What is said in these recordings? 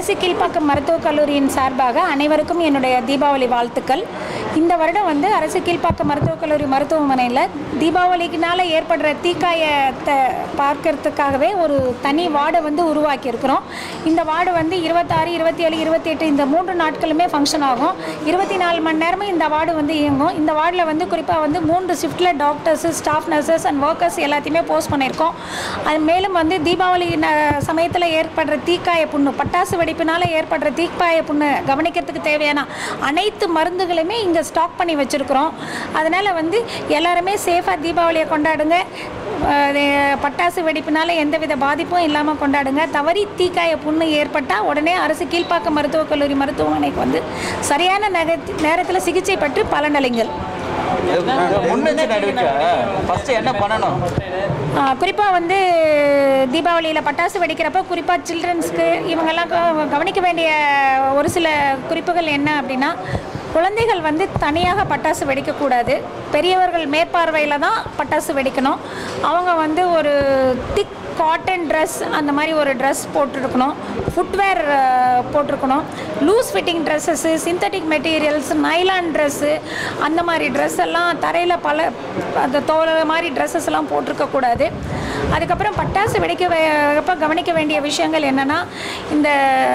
அரசு கீழ்ப்பாக்கம் மருத்துவக் கல்லூரியின் சார்பாக அனைவருக்கும் என்னுடைய தீபாவளி வாழ்த்துக்கள் இந்த வருடம் வந்து அரசு கீழ்ப்பாக்கம் மருத்துவக் கல்லூரி மருத்துவமனையில் தீபாவளிக்குனால ஏற்படுற தீக்காயத்தை பார்க்கறதுக்காகவே ஒரு தனி வார்டை வந்து உருவாக்கியிருக்கிறோம் இந்த வார்டு வந்து இருபத்தாறு இருபத்தி ஏழு இருபத்தி எட்டு இந்த மூன்று நாட்களுமே ஃபங்க்ஷன் ஆகும் இருபத்தி நாலு மணி நேரமும் இந்த வார்டு வந்து இயங்கும் இந்த வார்டில் வந்து குறிப்பாக வந்து மூன்று ஷிஃப்ட்டில் doctors staff nurses and workers எல்லாத்தையுமே போஸ்ட் பண்ணியிருக்கோம் அது மேலும் வந்து தீபாவளி சமயத்தில் ஏற்படுற தீக்காய புண்ணு பட்டாசு வெடிப்பினால ஏற்படுற தீக்காய புண்ணு கவனிக்கிறதுக்கு தேவையான அனைத்து மருந்துகளுமே இங்கே ஸ்டாக் பண்ணி வச்சுருக்குறோம் அதனால் வந்து எல்லாருமே சேஃபாக தீபாவளியை கொண்டாடுங்க அது பட்டாசு வெடிப்பினால எந்தவித பாதிப்பும் இல்லாமல் கொண்டாடுங்க தவறி தீக்காய புண்ணு ஏற்பட்டால் உடனே அரசு கீழ்ப்பாக்கம் மருத்துவக் கல்லூரி மருத்துவமனைக்கு வந்து சரியான நேரத்தில் சிகிச்சை பெற்று பலனளிங்கள் முன்னெச்சரிக்கை நடவடிக்கை ஃபர்ஸ்ட் என்ன பண்ணணும் குறிப்பாக வந்து தீபாவளியில் பட்டாசு வெடிக்கிறப்ப குறிப்பாக சில்ட்ரன்ஸ்க்கு இவங்கெல்லாம் க- கவனிக்க வேண்டிய ஒரு சில குறிப்புகள் என்ன அப்படின்னா குழந்தைகள் வந்து தனியாக பட்டாசு வெடிக்கக்கூடாது பெரியவர்கள் மேற்பார்வையில் தான் பட்டாசு வெடிக்கணும் அவங்க வந்து ஒரு திக் காட்டன் ட்ரெஸ் அந்த மாதிரி ஒரு ட்ரெஸ் போட்டிருக்கணும் ஃபுட்வேர் போட்டிருக்கணும் loose fitting dresses synthetic materials nylon dress அந்த மாதிரி ட்ரெஸ் எல்லாம் தரையில் பல அந்த தோல் மாதிரி ட்ரெஸ்ஸஸ் எல்லாம் போட்டிருக்கக்கூடாது அதுக்கப்புறம் பட்டாசு வெடிக்க வைப்ப கவனிக்க வேண்டிய விஷயங்கள் என்னென்னா இந்த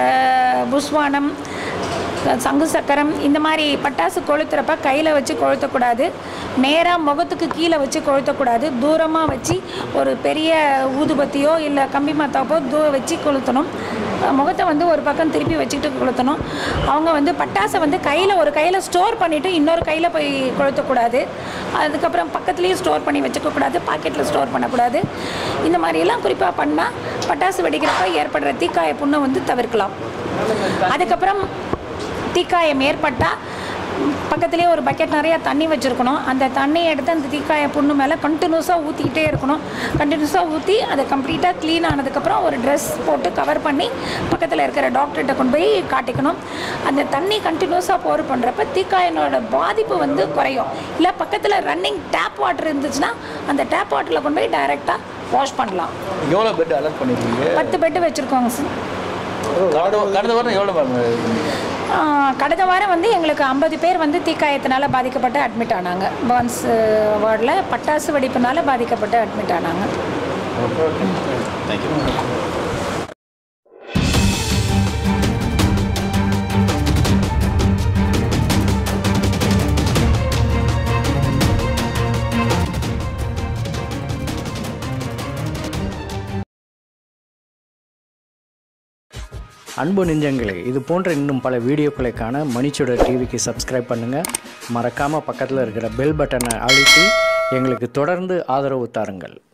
புஸ்வானம் சங்கு சக்கரம் இந்த மாதிரி பட்டாசு கொளுத்துறப்ப கையில் வச்சு கொளுத்தக்கூடாது நேராக முகத்துக்கு கீழே வச்சு கொளுத்தக்கூடாது தூரமாக வச்சு ஒரு பெரிய ஊதுபத்தியோ இல்லை கம்பி மத்தாப்போ தூ வச்சு கொளுத்தணும் அஹ் முகத்தை வந்து ஒரு பக்கம் திருப்பி வச்சுக்கிட்டு கொளுத்தணும் அவங்க வந்து பட்டாசை வந்து கையில் ஒரு கையில் ஸ்டோர் பண்ணிவிட்டு இன்னொரு கையில் போய் கொளுத்தக்கூடாது அதுக்கப்புறம் பக்கத்துலேயும் ஸ்டோர் பண்ணி வச்சுக்கக்கூடாது பாக்கெட்டில் ஸ்டோர் பண்ணக்கூடாது இந்த மாதிரியெல்லாம் குறிப்பாக பண்ணால் பட்டாசு வெடிக்கிறப்ப ஏற்படுற தீக்காய புண்ணை வந்து தவிர்க்கலாம் அதுக்கப்புறம் தீக்காயம் ஏற்பட்டால் பக்கத்துலேயே ஒரு பக்கெட் நிறையா தண்ணி வச்சுருக்கணும் அந்த தண்ணியை எடுத்து அந்த தீக்காய புண்ணு மேலே கண்டினியூஸாக ஊற்றிக்கிட்டே இருக்கணும் கண்டினியூஸாக ஊற்றி அதை கம்ப்ளீட்டாக க்ளீன் ஆனதுக்கப்புறம் ஒரு ட்ரெஸ் போட்டு கவர் பண்ணி பக்கத்தில் இருக்கிற டாக்டர்கிட்ட கொண்டு போய் காட்டிக்கணும் அந்த தண்ணி கண்டினியூஸாக போர் பண்ணுறப்ப தீக்காயனோட பாதிப்பு வந்து குறையும் இல்லை பக்கத்தில் ரன்னிங் டேப் வாட்டர் இருந்துச்சுன்னா அந்த டேப் வாட்டரில் கொண்டு போய் டைரெக்டாக வாஷ் பண்ணலாம் எவ்வளோ பெட் அலர்ட் பண்ணிருக்கீங்க பத்து பெட்டு வச்சுருக்கோங்க சார் கடந்த கடந்த வாரம் எவ்வளோ மேம் ஆஹ் கடந்த வாரம் வந்து எங்களுக்கு ஐம்பது பேர் வந்து தீக்காயத்தினால பாதிக்கப்பட்டு அட்மிட் ஆனாங்க பான்ஸ் வார்டில் பட்டாசு வெடிப்புனால பாதிக்கப்பட்டு அட்மிட் ஆனாங்க அன்பு நெஞ்சங்களே இது போன்ற இன்னும் பல வீடியோக்களை காண மணிச்சுடர் டிவிக்கு சப்ஸ்கிரைப் பண்ணுங்கள் மறக்காமல் பக்கத்தில் இருக்கிற பெல் பட்டனை அழுத்தி எங்களுக்கு தொடர்ந்து ஆதரவு தாருங்கள்